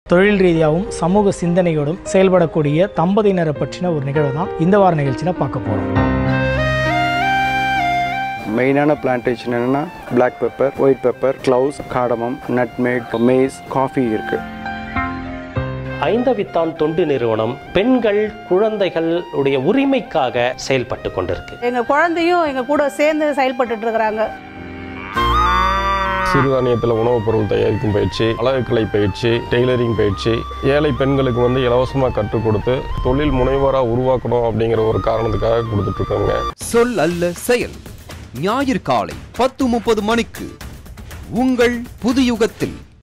தொழில் ரீதியாகவும் சமூக சிந்தனையோடும் செயல்படக்கூடிய தம்பதியினரை பற்றின ஒரு நிகழ்வு தான் இந்த வார நிகழ்ச்சியில் பார்க்க போகிறோம் மெயினான பிளான்டேஷன் என்னென்னா Black pepper white pepper cloves cardamom nutmeg mace coffee இருக்குது ஐந்தவித்தான் தொண்டு நிறுவனம் பெண்கள் குழந்தைகள் உடைய உரிமைக்காக செயல்பட்டு கொண்டிருக்கு எங்க குழந்தையும் எங்க கூட சேர்ந்து செயல்பட்டுட்டு இருக்கிறாங்க சிறுதானியத்தில் உணவுப் பொருள் தயாரிக்கும் பயிற்சி அழகுக்கலை பயிற்சி டெய்லரிங் பயிற்சி ஏழை பெண்களுக்கு வந்து இலவசமாக கற்றுக் கொடுத்து தொழில் முனைவோராக உருவாக்கணும் அப்படிங்கிற ஒரு காரணத்துக்காக கொடுத்துட்ருக்காங்க சொல் அல்ல செயல் ஞாயிறு காலை பத்து முப்பது மணிக்கு உங்கள் புதுயுகத்தில்